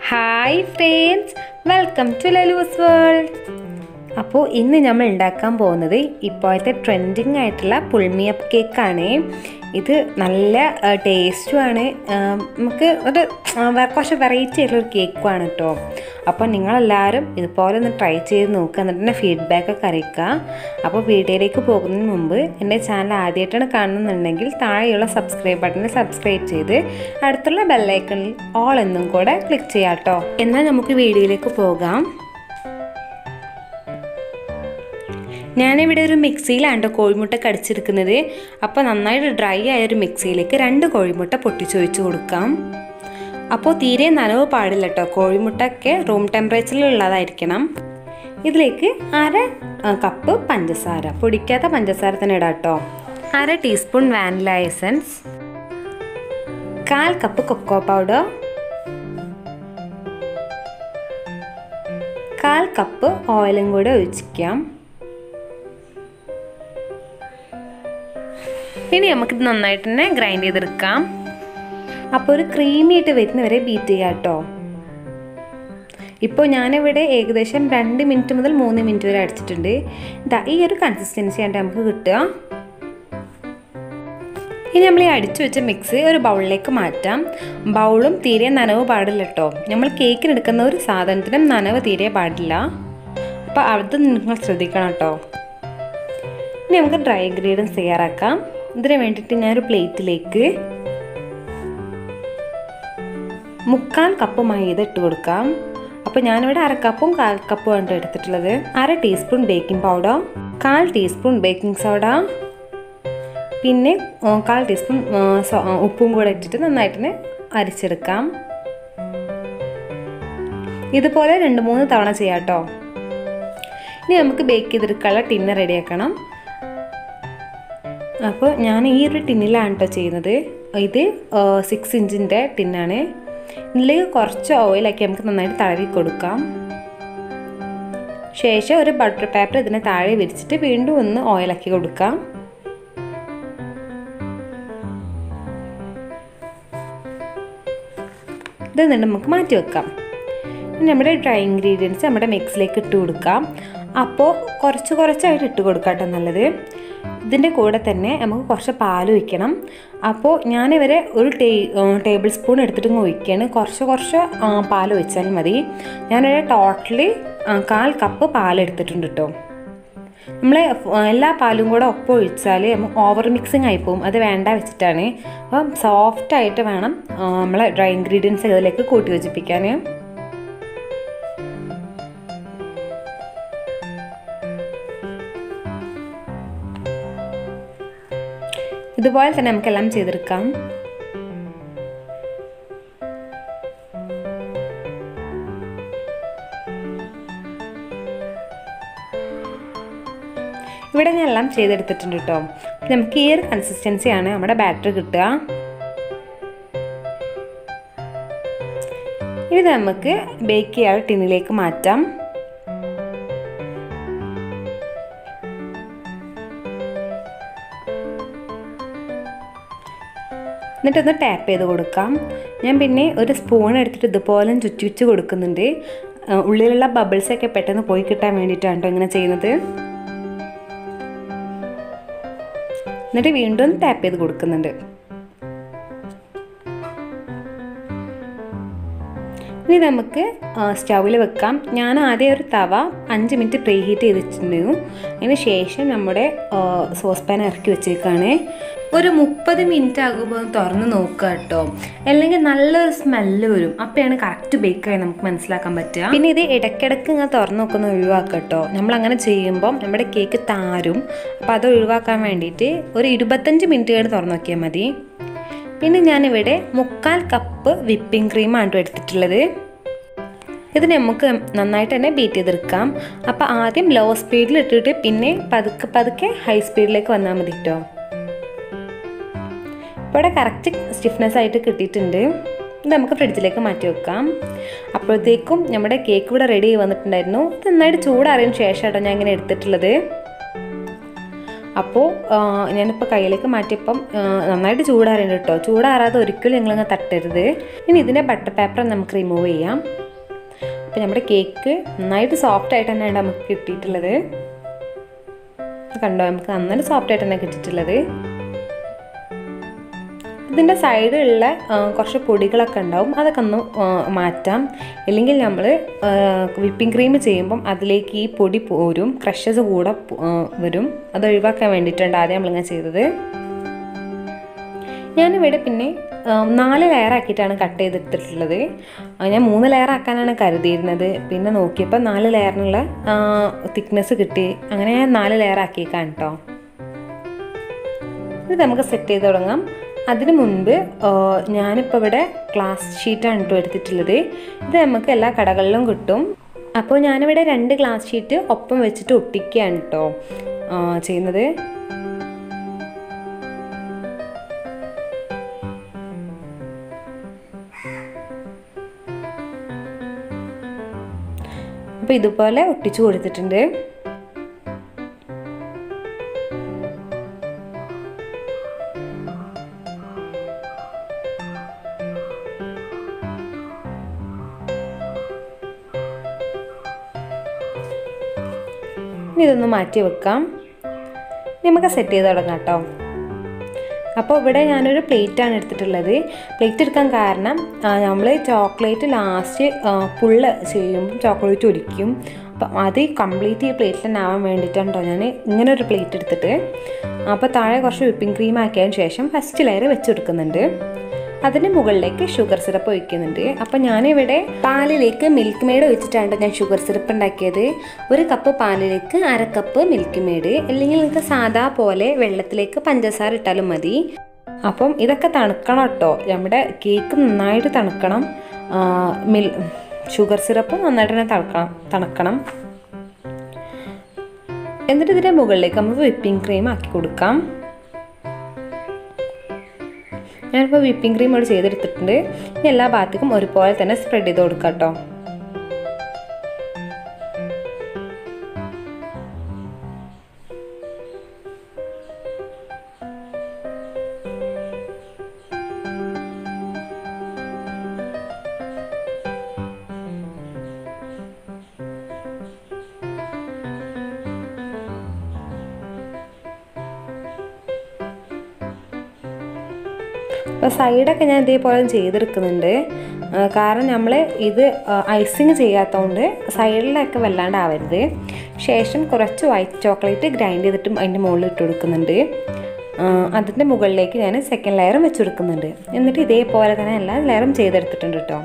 hi friends welcome to Lalu's world അപ്പോൾ ഇന്ന് നമ്മൾ ഉണ്ടാക്കാൻ പോകുന്നത് ഇപ്പോഴത്തെ ട്രെൻഡിങ് ആയിട്ടുള്ള പുൾമിയപ്പ് കേക്കാണ് ഇത് നല്ല ടേസ്റ്റുമാണ് നമുക്ക് ഒരു ആ, വെ- കുറച്ച് വെറൈറ്റി ആയിട്ടുള്ള ഒരു കേക്കുമാണ് കേട്ടോ അപ്പോൾ നിങ്ങളെല്ലാവരും ഇതുപോലെ ഒന്ന് ട്രൈ ചെയ്ത് നോക്കുക എന്നിട്ട് തന്നെ ഫീഡ്ബാക്ക് ഒക്കെ അറിയിക്കുക അപ്പോൾ വീഡിയോയിലേക്ക് പോകുന്നതിന് മുമ്പ് എൻ്റെ ചാനൽ ആദ്യമായിട്ടാണ് കാണുന്നുണ്ടെങ്കിൽ താഴെയുള്ള സബ്സ്ക്രൈബ് ബട്ടണിൽ സബ്സ്ക്രൈബ് ചെയ്ത് അടുത്തുള്ള ബെല്ലൈക്കണിൽ ഓൾ എന്നും കൂടെ ക്ലിക്ക് ചെയ്യാം കേട്ടോ എന്നാൽ നമുക്ക് വീഡിയോയിലേക്ക് പോകാം ഞാനിവിടെ ഒരു മിക്സിയിലാണ് കേട്ടോ കോഴിമുട്ട കടിച്ചെടുക്കുന്നത് അപ്പോൾ നന്നായിട്ട് ഡ്രൈ ആയ ഒരു മിക്സിയിലേക്ക് രണ്ട് കോഴിമുട്ട പൊട്ടിച്ചൊഴിച്ച് കൊടുക്കാം അപ്പോൾ തീരെ നനവ് പാടില്ല കേട്ടോ കോഴിമുട്ടയൊക്കെ റൂം ടെമ്പറേച്ചറിലുള്ളതായിരിക്കണം ഇതിലേക്ക് അര ആ, കപ്പ് പഞ്ചസാര പൊടിക്കാത്ത പഞ്ചസാര തന്നെ ഇടാം കേട്ടോ അര ടീസ്പൂൺ വാനില എസൻസ് കാൽ കപ്പ് കൊക്കോ പൗഡർ കാൽ കപ്പ് ഓയിലും കൂടെ ഒഴിച്ചിക്കാം ഇനി നമുക്കിത് നന്നായിട്ട് തന്നെ ഗ്രൈൻഡ് ചെയ്തെടുക്കാം അപ്പോൾ ഒരു ക്രീമി ആയിട്ട് വരുന്നവരെ ബീറ്റ് ചെയ്യാം കേട്ടോ ഇപ്പോൾ ഞാനിവിടെ ഏകദേശം രണ്ട് മിനിറ്റ് മുതൽ മൂന്ന് മിനിറ്റ് വരെ അടിച്ചിട്ടുണ്ട് ഇതാ ഈ ഒരു കൺസിസ്റ്റൻസി ആയിട്ട് നമുക്ക് കിട്ടുക ഇനി നമ്മൾ ഈ അടിച്ചു വെച്ച മിക്സ് ഒരു ബൗളിലേക്ക് മാറ്റാം ബൗളും തീരെ നനവ് പാടില്ല കേട്ടോ നമ്മൾ കേക്കിന് എടുക്കുന്ന ഒരു സാധനത്തിനും നനവ് തീരെ പാടില്ല അപ്പോൾ അത് നിങ്ങൾ ശ്രദ്ധിക്കണം കേട്ടോ ഇനി നമുക്ക് ഡ്രൈ ഇൻഗ്രീഡിയൻസ് തയ്യാറാക്കാം ഇതിന് വേണ്ടിയിട്ട് ഞാനൊരു പ്ലേറ്റിലേക്ക് മുക്കാൽ കപ്പ് മൈദ ഇട്ട് കൊടുക്കാം അപ്പോൾ ഞാനിവിടെ അര കപ്പും കാൽ കപ്പും ആണ് എടുത്തിട്ടുള്ളത് അര ടീസ്പൂൺ ബേക്കിംഗ് പൗഡർ കാൽ ടീസ്പൂൺ ബേക്കിംഗ് സോഡ പിന്നെ ആ, കാൽ ടീസ്പൂൺ ആ, സോ- ആ, ഉപ്പും കൂടെ ഇട്ടിട്ട് നന്നായിട്ട് തന്നെ അരിച്ചെടുക്കാം ഇതുപോലെ രണ്ട് മൂന്ന് തവണ ചെയ്യാം കേട്ടോ ഇനി നമുക്ക് ബേക്ക് ചെയ്തെടുക്കാനുള്ള ടിന്ന് റെഡിയാക്കണം അപ്പോൾ ഞാൻ ഈ ഒരു ടിന്നിലാണ് കേട്ടോ ചെയ്യുന്നത് ഇത് സിക്സ് ഇഞ്ചിൻ്റെ ടിന്നാണ് ഇതിലേക്ക് കുറച്ച് ഓയിലാക്കി നമുക്ക് നന്നായിട്ട് തടവി കൊടുക്കാം ശേഷം ഒരു ബട്ടർ പേപ്പർ ഇതിനെ താഴെ വിരിച്ചിട്ട് വീണ്ടും ഒന്ന് ഓയിലാക്കി കൊടുക്കാം ഇത് എന്നിട്ട് നമുക്ക് മാറ്റി വെക്കാം ഇനി നമ്മുടെ ഡ്രൈ ഇൻഗ്രീഡിയൻസ് നമ്മുടെ മിക്സിലേക്ക് ഇട്ട് കൊടുക്കാം അപ്പോൾ കുറച്ച് കുറച്ചായിട്ട് ഇട്ട് കൊടുക്കാം കേട്ടോ നല്ലത് ഇതിൻ്റെ കൂടെ തന്നെ നമുക്ക് കുറച്ച് പാൽ ഒഴിക്കണം അപ്പോൾ ഞാനിവരെ ഒരു ടേ ടേബിൾ സ്പൂൺ എടുത്തിട്ട് ഇങ്ങ് ഒഴിക്കുകയാണ് കുറച്ച് കുറച്ച് ആ, പാൽ ഒഴിച്ചാൽ മതി ഞാനിവിടെ ടോട്ടലി കാൽ കപ്പ് പാൽ എടുത്തിട്ടുണ്ട് കേട്ടോ നമ്മൾ എല്ലാ പാലും കൂടെ ഒപ്പം ഒഴിച്ചാൽ ഓവർ മിക്സിങ് ആയിപ്പോവും അത് വേണ്ട വെച്ചിട്ടാണ് അപ്പം സോഫ്റ്റ് ആയിട്ട് വേണം നമ്മൾ ഡ്രൈ ഇൻഗ്രീഡിയൻസ് ഇതിലേക്ക് കൂട്ടി യോജിപ്പിക്കാൻ ഇതുപോലെ തന്നെ നമുക്കെല്ലാം ചെയ്തെടുക്കാം ഇവിടെ ഞാൻ എല്ലാം ചെയ്തെടുത്തിട്ടുണ്ട് കേട്ടോ നമുക്ക് ഈ ഒരു കൺസിസ്റ്റൻസിയാണ് നമ്മുടെ ബാറ്ററി കിട്ടുക ഇത് നമുക്ക് ബേക്ക് ചെയ്യാൻ ടിന്നിലേക്ക് മാറ്റാം എന്നിട്ടൊന്ന് ടാപ്പ് ചെയ്ത് കൊടുക്കാം ഞാൻ പിന്നെ ഒരു സ്പൂൺ എടുത്തിട്ട് ഇതുപോലെ ചുറ്റി വെച്ച് കൊടുക്കുന്നുണ്ട് ആ, ഉള്ളിലുള്ള ബബിൾസൊക്കെ പെട്ടെന്ന് പോയി കിട്ടാൻ വേണ്ടിയിട്ടാണ് കേട്ടോ ഇങ്ങനെ ചെയ്യുന്നത് എന്നിട്ട് വീണ്ടും ടാപ്പ് ചെയ്ത് കൊടുക്കുന്നുണ്ട് ഇനി നമുക്ക് സ്റ്റൗവിൽ വെക്കാം ഞാൻ ആദ്യം ഒരു തവ അഞ്ച് മിനിറ്റ് പ്രീ ഹീറ്റ് ചെയ്ത് വെച്ചിട്ടുണ്ടായിരുന്നു അതിന് ശേഷം നമ്മുടെ സോസ് പാൻ ഇറക്കി വെച്ചേക്കാണ് ഒരു മുപ്പത് മിനിറ്റ് ആകുമ്പോൾ തുറന്ന് നോക്കുക കേട്ടോ അല്ലെങ്കിൽ നല്ലൊരു സ്മെല്ല് വരും അപ്പോഴാണ് കറക്റ്റ് ബേക്കായി നമുക്ക് മനസ്സിലാക്കാൻ പറ്റുക പിന്നെ ഇത് ഇടയ്ക്കിടയ്ക്ക് ഇങ്ങനെ തുറന്ന് നോക്കുന്ന ഒഴിവാക്കുക കേട്ടോ നമ്മൾ അങ്ങനെ ചെയ്യുമ്പം നമ്മുടെ കേക്ക് താരും അപ്പോൾ അത് ഒഴിവാക്കാൻ വേണ്ടിയിട്ട് ഒരു ഇരുപത്തഞ്ച് മിനിറ്റ് കഴിഞ്ഞ് തുറന്ന് നോക്കിയാൽ മതി പിന്നെ ഞാനിവിടെ മുക്കാൽ കപ്പ് വിപ്പിംഗ് ക്രീമാണ് കേട്ടോ എടുത്തിട്ടുള്ളത് ഇത് നമുക്ക് നന്നായിട്ട് തന്നെ ബീറ്റ് ചെയ്തെടുക്കാം അപ്പോൾ ആദ്യം ലോ സ്പീഡിൽ ഇട്ടിട്ട് പിന്നെ പതുക്കെ പതുക്കെ ഹൈ സ്പീഡിലേക്ക് വന്നാൽ മതി കേട്ടോ ഇപ്പോൾ ഇവിടെ കറക്റ്റ് സ്റ്റിഫ്നെസ് ആയിട്ട് കിട്ടിയിട്ടുണ്ട് ഇത് നമുക്ക് ഫ്രിഡ്ജിലേക്ക് മാറ്റി വെക്കാം അപ്പോഴത്തേക്കും നമ്മുടെ കേക്ക് ഇവിടെ റെഡി ആയി വന്നിട്ടുണ്ടായിരുന്നു ഇത് നന്നായിട്ട് ചൂടാറിയതിന് ശേഷമാണ് ഞാൻ ഇങ്ങനെ എടുത്തിട്ടുള്ളത് അപ്പോൾ ഞാനിപ്പോൾ കയ്യിലേക്ക് മാറ്റിയപ്പം ആ, നന്നായിട്ട് ചൂടാറുണ്ട് കേട്ടോ ചൂടാറാതെ ഒരിക്കലും നിങ്ങളിങ്ങ് തട്ടരുത് ഇനി ഇതിൻ്റെ ബട്ടർ പേപ്പർ നമുക്ക് റിമൂവ് ചെയ്യാം അപ്പോൾ നമ്മുടെ കേക്ക് നന്നായിട്ട് സോഫ്റ്റ് ആയിട്ട് തന്നെയാണ് നമുക്ക് കിട്ടിയിട്ടുള്ളത് കണ്ടോ നമുക്ക് നന്നായിട്ട് സോഫ്റ്റ് ആയിട്ട് തന്നെ കിട്ടിയിട്ടുള്ളത് ഇതിൻ്റെ സൈഡിലുള്ള കുറച്ച് പൊടികളൊക്കെ ഉണ്ടാവും അതൊക്കെ ഒന്ന് ആ, മാറ്റാം ഇല്ലെങ്കിൽ നമ്മൾ വിപ്പിംഗ് ക്രീം ചെയ്യുമ്പം അതിലേക്ക് ഈ പൊടി പോരും ക്രഷസ് കൂടെ പോ- ആ, വരും അത് ഒഴിവാക്കാൻ വേണ്ടിയിട്ടുണ്ട് ആദ്യം നമ്മളിങ്ങനെ ചെയ്തത് ഞാനിവിടെ പിന്നെ ആ, നാല് ലെയർ ആക്കിയിട്ടാണ് കട്ട് ചെയ്തെടുത്തിട്ടുള്ളത് ആ, ഞാൻ മൂന്ന് ലെയർ ആക്കാനാണ് കരുതിയിരുന്നത് പിന്നെ നോക്കിയപ്പോൾ നാല് ലെയറിനുള്ള തിക്നെസ് കിട്ടി അങ്ങനെ ഞാൻ നാല് ലെയർ ആക്കിയേക്കാം കേട്ടോ ഇത് നമുക്ക് സെറ്റ് ചെയ്ത് തുടങ്ങാം അതിന് മുൻപ് ആ, ഞാനിപ്പോൾ ഇവിടെ ഗ്ലാസ് ഷീറ്റാണ് കേട്ടോ എടുത്തിട്ടുള്ളത് ഇത് നമുക്ക് എല്ലാ കടകളിലും കിട്ടും അപ്പോൾ ഞാനിവിടെ രണ്ട് ഗ്ലാസ് ഷീറ്റ് ഒപ്പം വെച്ചിട്ട് ഒട്ടിക്കുകയാണ് കേട്ടോ ആ, ചെയ്യുന്നത് അപ്പോൾ ഇതുപോലെ ഒട്ടിച്ചു കൊടുത്തിട്ടുണ്ട് ഇനി ഇതൊന്ന് മാറ്റി വെക്കാം ഇനി നമുക്ക് സെറ്റ് ചെയ്ത് തുടങ്ങാം കേട്ടോ അപ്പോൾ ഇവിടെ ഞാനൊരു പ്ലേറ്റാണ് എടുത്തിട്ടുള്ളത് പ്ലേറ്റ് എടുക്കാൻ കാരണം നമ്മൾ ചോക്ലേറ്റ് ലാസ്റ്റ് പുള്ള് ചെയ്യുമ്പോൾ ചോക്ലേറ്റ് ഒലിക്കും അപ്പം അത് കംപ്ലീറ്റ് ഈ പ്ലേറ്റിൽ തന്നെ ആവാൻ വേണ്ടിയിട്ടാണ് കേട്ടോ ഞാൻ ഇങ്ങനെ ഒരു പ്ലേറ്റ് എടുത്തിട്ട് അപ്പോൾ താഴെ കുറച്ച് വിപ്പിംഗ് ക്രീം ആക്കിയതിന് ശേഷം ഫസ്റ്റ് ലെയർ വെച്ചെടുക്കുന്നുണ്ട് അതിന് മുകളിലേക്ക് ഷുഗർ സിറപ്പ് ഒഴിക്കുന്നുണ്ട് അപ്പം ഞാനിവിടെ പാലിലേക്ക് മിൽക്ക് മെയ്ഡ് ഒഴിച്ചിട്ടാണ് ഞാൻ ഷുഗർ സിറപ്പ് ഉണ്ടാക്കിയത് ഒരു കപ്പ് പാലിലേക്ക് അര കപ്പ് മിൽക്ക് മെയ്ഡ് അല്ലെങ്കിൽ നിങ്ങൾക്ക് സാധാ പോലെ വെള്ളത്തിലേക്ക് പഞ്ചസാര ഇട്ടാലും മതി അപ്പം ഇതൊക്കെ തണുക്കണം കേട്ടോ നമ്മുടെ കേക്ക് നന്നായിട്ട് തണുക്കണം ആ, മിൽ ഷുഗർ സിറപ്പ് നന്നായിട്ട് തന്നെ തണുക്കണം തണുക്കണം എന്നിട്ട് ഇതിൻ്റെ മുകളിലേക്ക് നമുക്ക് വിപ്പിംഗ് ക്രീം ആക്കി കൊടുക്കാം ഞാനിപ്പോൾ വിപ്പിംഗ് ക്രീം ഇവിടെ ചെയ്തെടുത്തിട്ടുണ്ട് ഇനി എല്ലാ ഭാഗത്തേക്കും ഒരുപോലെ തന്നെ സ്പ്രെഡ് ചെയ്ത് കൊടുക്കാം കേട്ടോ അപ്പോൾ സൈഡൊക്കെ ഞാൻ ഇതേപോലെ ചെയ്തെടുക്കുന്നുണ്ട് ആ, കാരണം നമ്മൾ ഇത് ഐസിങ് ചെയ്യാത്തതുകൊണ്ട് സൈഡിലൊക്കെ വല്ലാണ്ട് ആവരുത് ശേഷം കുറച്ച് വൈറ്റ് ചോക്ലേറ്റ് ഗ്രൈൻഡ് ചെയ്തിട്ടും അതിൻ്റെ മുകളിൽ ഇട്ട് കൊടുക്കുന്നുണ്ട് ആ, അതിൻ്റെ മുകളിലേക്ക് ഞാൻ സെക്കൻഡ് ലെയറും വെച്ച് കൊടുക്കുന്നുണ്ട് എന്നിട്ട് ഇതേപോലെ തന്നെ എല്ലാ ലെയറും ചെയ്തെടുത്തിട്ടുണ്ട് കേട്ടോ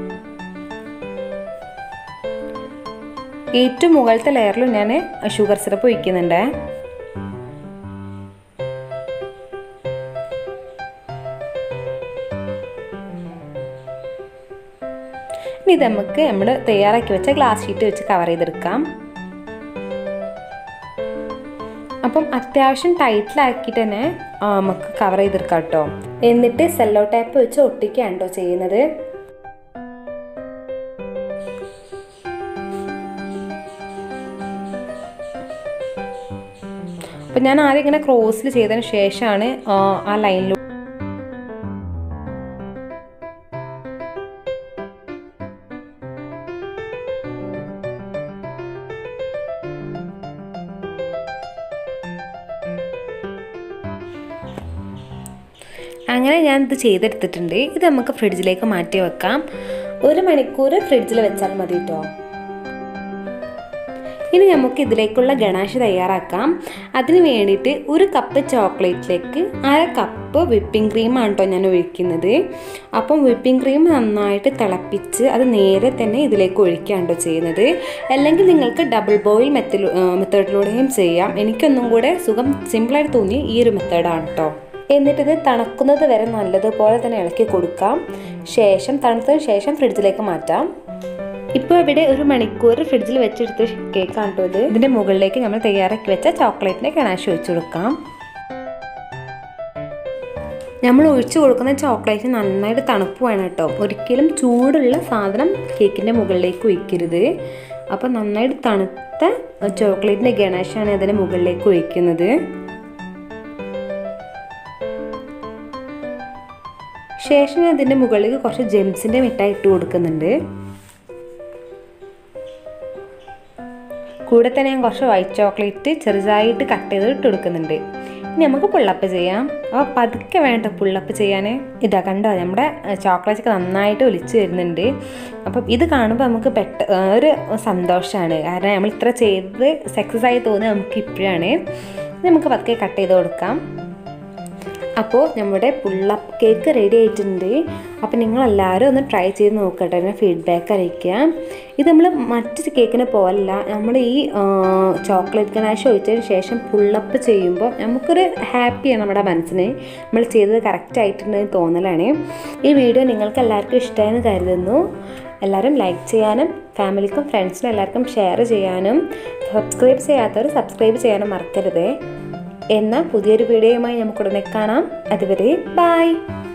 ഏറ്റവും മുകളിലത്തെ ലെയറിലും ഞാൻ ഷുഗർ സിറപ്പ് ഒഴിക്കുന്നുണ്ട് ഇനി ഇത് നമുക്ക് നമ്മൾ തയ്യാറാക്കി വെച്ച ഗ്ലാസ് ഷീറ്റ് വെച്ച് കവർ ചെയ്തെടുക്കാം അപ്പം അത്യാവശ്യം ടൈറ്റിലാക്കിയിട്ട് തന്നെ ആ, നമുക്ക് കവർ ചെയ്തെടുക്കാം കേട്ടോ എന്നിട്ട് സെല്ലോ ടാപ്പ് വെച്ച് ഒട്ടിക്കുകയാണ് കേട്ടോ ചെയ്യുന്നത് അപ്പം ഞാൻ ആദ്യം ഇങ്ങനെ ക്രോസിൽ ചെയ്തതിന് ശേഷമാണ് ആ, ആ ലൈനിൽ അങ്ങനെ ഞാൻ ഇത് ചെയ്തെടുത്തിട്ടുണ്ട് ഇത് നമുക്ക് ഫ്രിഡ്ജിലേക്ക് മാറ്റി വെക്കാം ഒരു മണിക്കൂർ ഫ്രിഡ്ജിൽ വെച്ചാൽ മതി കേട്ടോ ഇനി നമുക്ക് ഇതിലേക്കുള്ള ഗണാഷ് തയ്യാറാക്കാം അതിന് വേണ്ടിയിട്ട് ഒരു കപ്പ് ചോക്ലേറ്റിലേക്ക് അര കപ്പ് വിപ്പിംഗ് ക്രീമാണ് കേട്ടോ ഞാൻ ഒഴിക്കുന്നത് അപ്പം വിപ്പിംഗ് ക്രീം നന്നായിട്ട് തിളപ്പിച്ച് അത് നേരെ തന്നെ ഇതിലേക്ക് ഒഴിക്കുകയാണ് കേട്ടോ ചെയ്യുന്നത് അല്ലെങ്കിൽ നിങ്ങൾക്ക് ഡബിൾ ബോയിൽ മെത്തലു മെത്തേഡിലൂടെയും ചെയ്യാം എനിക്കൊന്നും കൂടെ സുഖം സിമ്പിളായിട്ട് തോന്നി ഈ ഒരു മെത്തേഡാണ് കേട്ടോ എന്നിട്ടിത് തണുക്കുന്നത് വരെ നല്ലതുപോലെ തന്നെ ഇളക്കി കൊടുക്കാം ശേഷം തണുത്തതിന് ശേഷം ഫ്രിഡ്ജിലേക്ക് മാറ്റാം ഇപ്പോൾ ഇവിടെ ഒരു മണിക്കൂർ ഫ്രിഡ്ജിൽ വെച്ചെടുത്ത കേക്കാണ് കേട്ടോ ഇത് ഇതിൻ്റെ മുകളിലേക്ക് നമ്മൾ തയ്യാറാക്കി വെച്ച ചോക്ലേറ്റിൻ്റെ കണാശ് ഒഴിച്ചു കൊടുക്കാം നമ്മൾ ഒഴിച്ചു കൊടുക്കുന്ന ചോക്ലേറ്റ് നന്നായിട്ട് തണുപ്പ് വേണം കേട്ടോ ഒരിക്കലും ചൂടുള്ള സാധനം കേക്കിൻ്റെ മുകളിലേക്ക് ഒഴിക്കരുത് അപ്പോൾ നന്നായിട്ട് തണുത്ത ചോക്ലേറ്റിൻ്റെ ഗണേശാണ് ഇതിൻ്റെ മുകളിലേക്ക് ഒഴിക്കുന്നത് ശേഷം ഞാൻ ഇതിൻ്റെ മുകളിലേക്ക് കുറച്ച് ജെംസിൻ്റെ മിഠായി ഇട്ട് കൊടുക്കുന്നുണ്ട് കൂടെ തന്നെ ഞാൻ കുറച്ച് വൈറ്റ് ചോക്ലേറ്റ് ചെറുതായിട്ട് കട്ട് ചെയ്ത് ഇട്ട് കൊടുക്കുന്നുണ്ട് ഇനി നമുക്ക് പുള്ളപ്പ് ചെയ്യാം അപ്പോൾ പതുക്കെ വേണ്ട പുള്ളപ്പ് ചെയ്യാൻ ഇതാ കണ്ടോ നമ്മുടെ ചോക്ലേറ്റ് ഒക്കെ നന്നായിട്ട് ഒലിച്ച് വരുന്നുണ്ട് അപ്പം ഇത് കാണുമ്പോൾ നമുക്ക് പെട്ട ഒരു സന്തോഷമാണ് കാരണം നമ്മൾ ഇത്ര ചെയ്തത് സക്സസ് ആയി തോന്നുന്നത് നമുക്ക് ഇപ്പോഴാണ് നമുക്ക് പതുക്കെ കട്ട് ചെയ്ത് കൊടുക്കാം അപ്പോൾ നമ്മുടെ പുള്ളപ്പ് കേക്ക് റെഡി ആയിട്ടുണ്ട് അപ്പോൾ നിങ്ങളെല്ലാവരും ഒന്ന് ട്രൈ ചെയ്ത് നോക്കട്ടെ എന്നെ ഫീഡ്ബാക്ക് അറിയിക്കുക ഇത് നമ്മൾ മറ്റു കേക്കിനെ പോലല്ല നമ്മൾ ഈ ചോക്ലേറ്റ് ഗനാഷ് ഒഴിച്ചതിന് ശേഷം പുള്ളപ്പ് ചെയ്യുമ്പോൾ നമുക്കൊരു ഹാപ്പിയാണ് നമ്മുടെ മനസ്സിന് നമ്മൾ ചെയ്തത് കറക്റ്റ് ആയിട്ടുണ്ടെന്ന് തോന്നലാണ് ഈ വീഡിയോ നിങ്ങൾക്ക് എല്ലാവർക്കും ഇഷ്ടമായെന്ന് കരുതുന്നു എല്ലാവരും ലൈക്ക് ചെയ്യാനും ഫാമിലിക്കും ഫ്രണ്ട്സിനും എല്ലാവർക്കും ഷെയർ ചെയ്യാനും സബ്സ്ക്രൈബ് ചെയ്യാത്തവർ സബ്സ്ക്രൈബ് ചെയ്യാനും മറക്കരുത് എന്ന പുതിയൊരു വീഡിയോയുമായി നമുക്ക് ഉടനെ കാണാം അതുവരെ ബൈ